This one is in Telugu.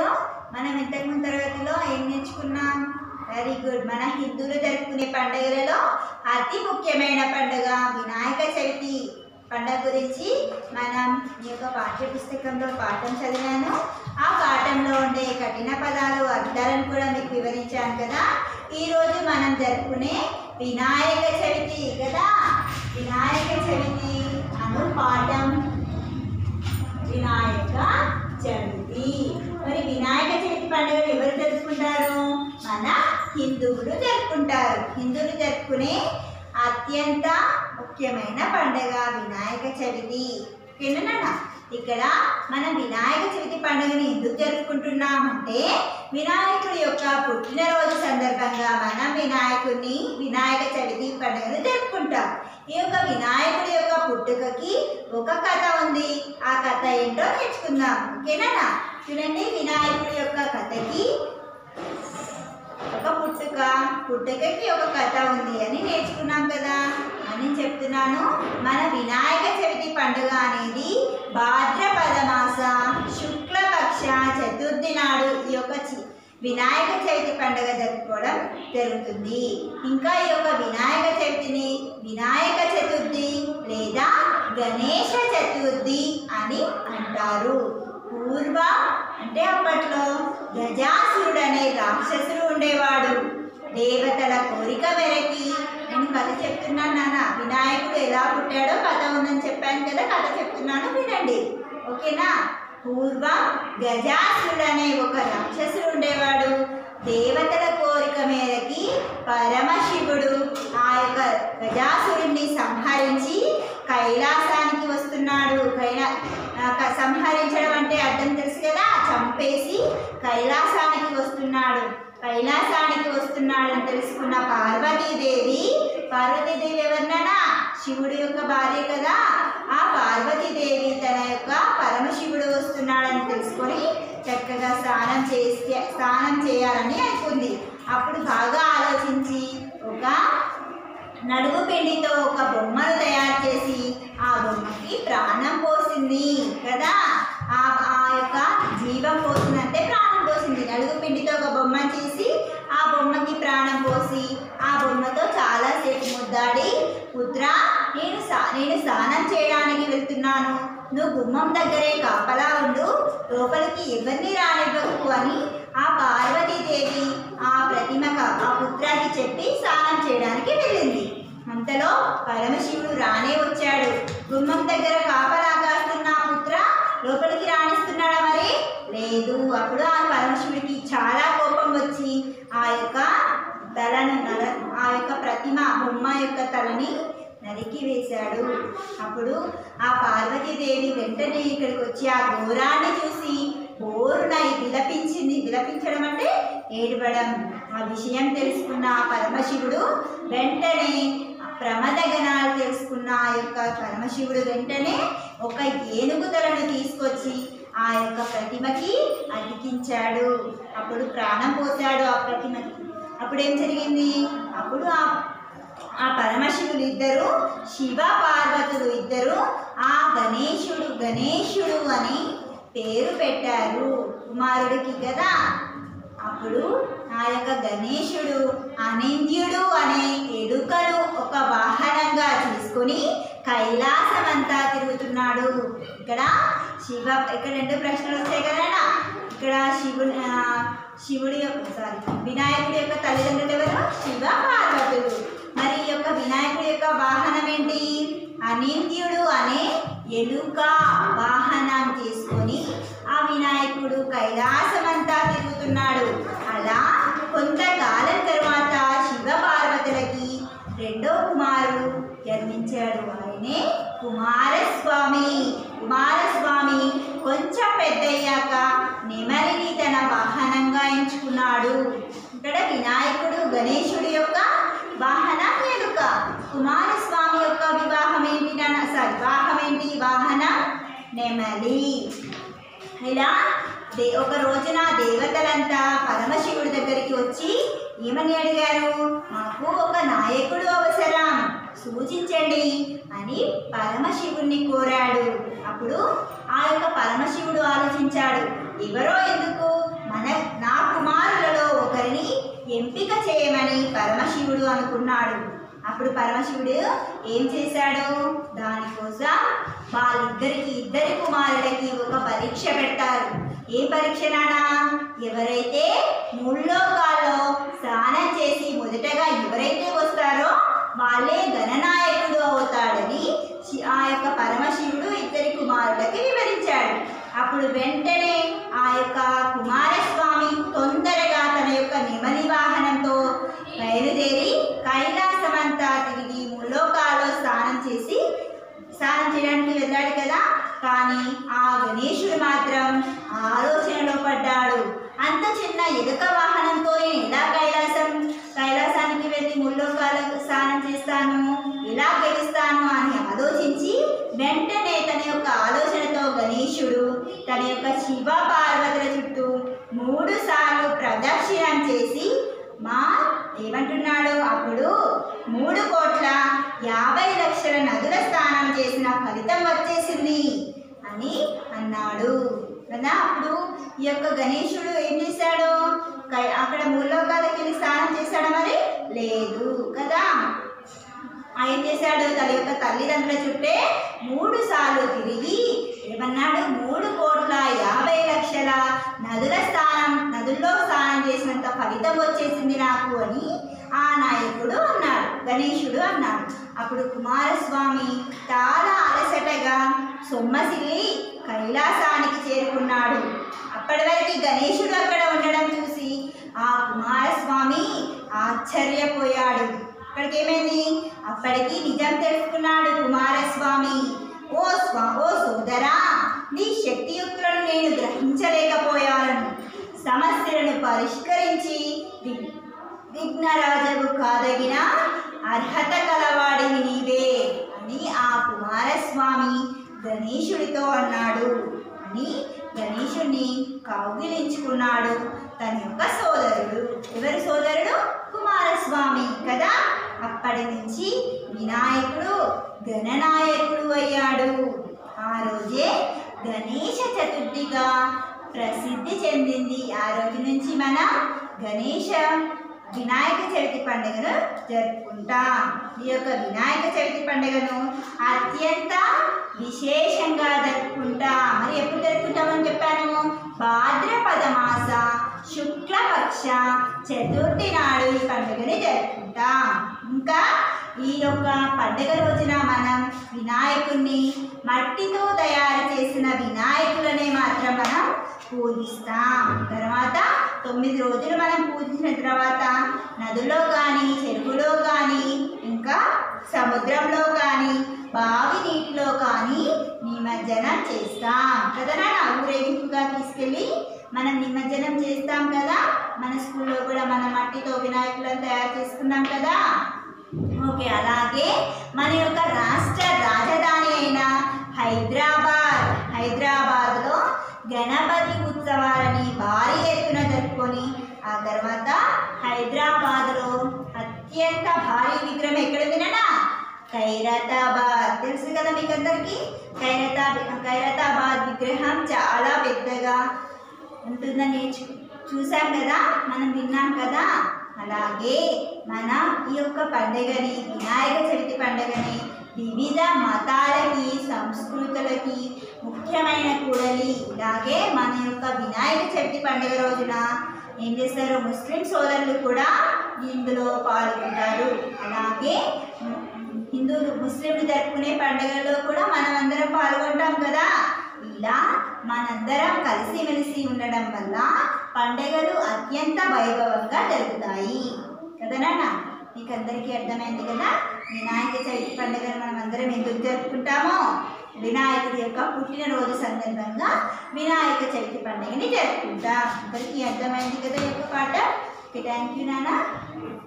పిల్లలు మనం ఇంతకుముందు తరగతిలో ఏం నేర్చుకున్నాం వెరీ గుడ్ మన హిందువులు జరుపుకునే పండుగలలో అతి ముఖ్యమైన పండుగ వినాయక చవితి పండుగ గురించి మనం ఈ యొక్క పాఠ్య పుస్తకంలో పాఠం చదివాను ఆ పాఠంలో ఉండే కఠిన పదాలు అర్థాలను కూడా మీకు వివరించాను కదా ఈరోజు మనం జరుపుకునే వినాయక చవితి కదా వినాయక చవితి అను పాఠం వినాయక చవితి మరి వినాయక చవితి పండుగను ఎవరు జరుపుకుంటారు మన హిందువులు జరుపుకుంటారు హిందువులు జరుపుకునే అత్యంత ముఖ్యమైన పండుగ వినాయక చవితి ఓకేనా ఇక్కడ మనం వినాయక చవితి పండుగని ఎందుకు జరుపుకుంటున్నామంటే వినాయకుడి యొక్క పుట్టినరోజు సందర్భంగా మనం వినాయకుడిని వినాయక చవితి పండుగను జరుపుకుంటాం ఈ యొక్క వినాయకుడి యొక్క పుట్టుకకి ఒక కథ ఉంది ఆ కథ ఏంటో నేర్చుకుందాం ఓకేనా చూడండి వినాయకుడి యొక్క కథకి ఒక పుట్టుక పుట్టుకకి ఒక కథ ఉంది అని నేర్చుకున్నాం కదా అని చెప్తున్నాను మన వినాయక చవితి పండుగ అనేది భాద్రపద మాస శుక్లపక్ష చతుర్థి నాడు ఈ యొక్క చి- వినాయక చవితి పండుగ జరుపుకోవడం జరుగుతుంది ఇంకా ఈ యొక్క వినాయక చవితిని వినాయక చతుర్థి లేదా గణేష చతుర్థి అని అంటారు పూర్వ అంటే అప్పట్లో గజాసురుడు అనే రాక్షసుడు ఉండేవాడు దేవతల కోరిక మేరకి నేను కథ చెప్తున్నాను నాన్న వినాయకుడు ఎలా పుట్టాడో కథ ఉందని చెప్పాను కదా కథ చెప్తున్నాను వినండి ఓకేనా పూర్వం గజాసురుడు అనే ఒక రాక్షసుడు ఉండేవాడు దేవతల కోరిక మేరకి పరమశివుడు ఆ యొక్క గజాసురుడిని సంహరించి కైలాసానికి వస్తున్నాడు కైలా ఆ, క- సంహరించడం అంటే అర్థం తెలుసు కదా చంపేసి కైలాసానికి వస్తున్నాడు కైలాసానికి వస్తున్నాడు అని తెలుసుకున్న పార్వతీదేవి పార్వతీదేవి ఎవరినైనా శివుడి యొక్క భార్య కదా ఆ పార్వతీదేవి తన యొక్క పరమశివుడు వస్తున్నాడని తెలుసుకొని చక్కగా స్నానం చేసి స్నానం చేయాలని అనుకుంది అప్పుడు బాగా ఆలోచించి ఒక నడుము పిండితో ఒక బొమ్మను తయారు చేసి ఆ బొమ్మకి ప్రాణం పోసింది కదా ఆ ఆ యొక్క జీవం పోసిందంటే ప్రాణం పోసింది నడుగు పిండితో ఒక బొమ్మ చేసి ఆ బొమ్మకి ప్రాణం పోసి ఆ బొమ్మతో చాలాసేపు ముద్దాడి పుత్ర నేను సా నేను స్నానం చేయడానికి వెళ్తున్నాను నువ్వు గుమ్మం దగ్గరే కాపలా ఉండు లోపలికి ఎవరిని రానివ్వకు అని ఆ పార్వతీదేవి ఆ ప్రతిమక ఆ పుత్రానికి చెప్పి స్నానం చేయడానికి వెళ్ళింది అంతలో పరమశివుడు రానే వచ్చాడు గుమ్మం దగ్గర కాపలా కాస్తున్న ఆ పుత్ర లోపలికి రాణిస్తున్నాడా మరి లేదు అప్పుడు ఆ పరమశివుడికి చాలా కోపం వచ్చి ఆ యొక్క తలను నర ఆ యొక్క ప్రతిమ బొమ్మ యొక్క తలని నరికి వేశాడు అప్పుడు ఆ పార్వతీదేవి వెంటనే ఇక్కడికి వచ్చి ఆ ఘోరాన్ని చూసి బోరునై విలపించింది విలపించడం అంటే ఏడవడం ఆ విషయం తెలుసుకున్న ఆ పరమశివుడు వెంటనే ప్రమదగణాలు తెలుసుకున్న ఆ యొక్క పరమశివుడు వెంటనే ఒక ఏనుగు తలను తీసుకొచ్చి ఆ యొక్క ప్రతిమకి అతికించాడు అప్పుడు ప్రాణం పోశాడు ఆ ప్రతిమకి అప్పుడు ఏం జరిగింది అప్పుడు ఆ ఆ పరమశివులు ఇద్దరు శివ పార్వతులు ఇద్దరు ఆ గణేశుడు గణేశుడు అని పేరు పెట్టారు కుమారుడికి కదా అప్పుడు ఆ యొక్క గణేశుడు అనింద్యుడు అనే ఎలుకను ఒక వాహనంగా తీసుకొని కైలాసమంతా తిరుగుతున్నాడు ఇక్కడ శివ ఇక్కడ రెండు ప్రశ్నలు వస్తాయి కదా ఇక్కడ శివుని ఆ, శివుడి యొక్క సారీ వినాయకుడి యొక్క తల్లిదండ్రులు ఎవరు శివ పార్వతులు మరి ఈ యొక్క వినాయకుడి యొక్క వాహనం ఏంటి అనింద్యుడు అనే ఎలుక వాహనం తీసుకొని ఆ వినాయకుడు కైలాసమంతా తిరుగుతున్నాడు అలా కొంతకాలం తర్వాత శివ పార్వతులకి రెండో కుమారుడు జన్మించాడు ఆయనే కుమారస్వామి కుమారస్వామి కొంచెం పెద్దయ్యాక నెమలిని తన వాహనంగా ఎంచుకున్నాడు ఇక్కడ వినాయకుడు గణేశుడి యొక్క వాహనం ఎలుక కుమారస్వామి యొక్క వివాహం ఏంటి నాన్న సారీ వివాహం ఏంటి వాహనం నెమలి ఇలా దే ఒక రోజున దేవతలంతా పరమశివుడి దగ్గరికి వచ్చి ఏమని అడిగారు మాకు ఒక నాయకుడు అవసరం సూచించండి అని పరమశివుణ్ణి కోరాడు అప్పుడు ఆ యొక్క పరమశివుడు ఆలోచించాడు ఎవరో ఎందుకు ఎంపిక చేయమని పరమశివుడు అనుకున్నాడు అప్పుడు పరమశివుడు ఏం చేశాడు దానికోసం వాళ్ళిద్దరికి ఇద్దరి కుమారులకి ఒక పరీక్ష పెట్టారు ఏ పరీక్ష నానా ఎవరైతే ముల్లోకాల్లో స్నానం చేసి మొదటగా ఎవరైతే వస్తారో వాళ్ళే గణనాయకుడు అవుతాడని శి- ఆ యొక్క పరమశివుడు ఇద్దరి కుమారులకి వివరించాడు అప్పుడు వెంటనే ఆ యొక్క కుమారస్వామి తొందరగా తన యొక్క నెమలి వాహనంతో బయలుదేరి కైలాసమంతా తిరిగి ముల్లోకాల్లో స్నానం చేసి స్నానం చేయడానికి వెళ్ళాడు కదా కానీ ఆ గణేశుడు మాత్రం ఆలోచనలో పడ్డాడు అంత చిన్న ఎలుక వాహనంతో నేను ఎలా కైలాసం కైలాసానికి వెళ్ళి ముల్లోకాలకు స్నానం చేస్తాను ఎలా గెలుస్తాను అని ఆలోచించి వెంటనే తన యొక్క ఆలోచనతో గణేశుడు తన యొక్క శివ పార్వతుల చుట్టూ మూడు సార్లు ప్రదక్షిణం చేసి మా ఏమంటున్నాడు అప్పుడు మూడు కోట్ల యాభై లక్షల నదుల స్నానం చేసిన ఫలితం వచ్చేసింది అని అన్నాడు కదా అప్పుడు ఈ యొక్క గణేశుడు ఏం చేశాడు కై- అక్కడ మూలోకాలకి వెళ్ళి స్నానం చేశాడు మరి లేదు కదా ఆయన ఏం చేశాడు తన యొక్క తల్లిదండ్రుల చుట్టే మూడు సార్లు తిరిగి ఏమన్నాడు మూడు కోట్ల యాభై లక్షల నదుల స్థానం నదుల్లో స్నానం చేసినంత ఫలితం వచ్చేసింది నాకు అని ఆ నాయకుడు అన్నాడు గణేశుడు అన్నాడు అప్పుడు కుమారస్వామి చాలా అలసటగా సొమ్మసిల్లి కైలాసానికి చేరుకున్నాడు అప్పటి వరకు గణేశుడు అక్కడ ఉండడం చూసి ఆ కుమారస్వామి ఆశ్చర్యపోయాడు అక్కడికి ఏమైంది అప్పటికి నిజం తెలుసుకున్నాడు కుమారస్వామి ఓ స్వా ఓ సోదరా నీ శక్తియుక్తులను నేను గ్రహించలేకపోయాను సమస్యలను పరిష్కరించి వి- విఘ్నరాజవు కాదగిన అర్హత కలవాడివి నీవే అని ఆ కుమారస్వామి గణేశుడితో అన్నాడు అని గణేశుడిని కౌగిలించుకున్నాడు తన యొక్క సోదరుడు ఎవరి సోదరుడు కుమారస్వామి కదా అప్పటి నుంచి వినాయకుడు గణనాయకుడు అయ్యాడు ఆ రోజే గణేష చతుర్థిగా ప్రసిద్ధి చెందింది ఆ రోజు నుంచి మనం గణేష వినాయక చవితి పండుగను జరుపుకుంటాం ఈ యొక్క వినాయక చవితి పండుగను అత్యంత విశేషంగా జరుపుకుంటాం మరి ఎప్పుడు జరుపుకుంటామని చెప్పాను భాద్రపద మాస శుక్లపక్ష చతుర్థి నాడు ఈ పండుగని జరుపుకుంటాం ఇంకా ఈ యొక్క పండుగ రోజున మనం వినాయకుడిని మట్టితో తయారు చేసిన వినాయకులనే మాత్రం మనం పూజిస్తాం తర్వాత తొమ్మిది రోజులు మనం పూజించిన తర్వాత నదిలో కానీ చెరువులో కానీ ఇంకా సముద్రంలో కానీ బావి నీటిలో కానీ నిమజ్జనం చేస్తాం కదా నాన్న ఊరేగింపుగా తీసుకెళ్ళి మనం నిమజ్జనం చేస్తాం కదా మన స్కూల్లో కూడా మన మట్టితో వినాయకులను తయారు చేసుకున్నాం కదా ఓకే అలాగే మన యొక్క రాష్ట్ర రాజధాని అయిన హైదరాబాద్ హైదరాబాద్లో గణపతి ఉత్సవాలని భారీ ఎత్తున జరుపుకొని ఆ తర్వాత హైదరాబాద్లో అత్యంత భారీ విగ్రహం ఎక్కడ విననా ఖైరతాబాద్ తెలుసు కదా మీకు అందరికీ ఖైరతా ఖైరతాబాద్ విగ్రహం చాలా పెద్దగా ఉంటుందని నేర్చు చూసాం కదా మనం విన్నాం కదా అలాగే మన ఈ యొక్క పండుగని వినాయక చవితి పండుగని వివిధ మతాలకి సంస్కృతులకి ముఖ్యమైన కూడలి ఇలాగే మన యొక్క వినాయక చవితి పండుగ రోజున ఏం చేస్తారు ముస్లిం సోదరులు కూడా ఇందులో పాల్గొంటారు అలాగే హిందువులు ముస్లింలు జరుపుకునే పండుగల్లో కూడా మనం అందరం పాల్గొంటాం కదా ఇలా మనందరం కలిసిమెలిసి ఉండడం వల్ల పండుగలు అత్యంత వైభవంగా జరుగుతాయి కదా నాన్న మీకు అందరికీ అర్థమైంది కదా వినాయక చవితి పండుగను మనం అందరం ఎందుకు జరుపుకుంటామో వినాయకుడి యొక్క పుట్టినరోజు సందర్భంగా వినాయక చవితి పండుగని జరుపుకుంటాం అందరికీ అర్థమైంది కదా ఈ యొక్క పాట ఓకే థ్యాంక్ యూ నాన్న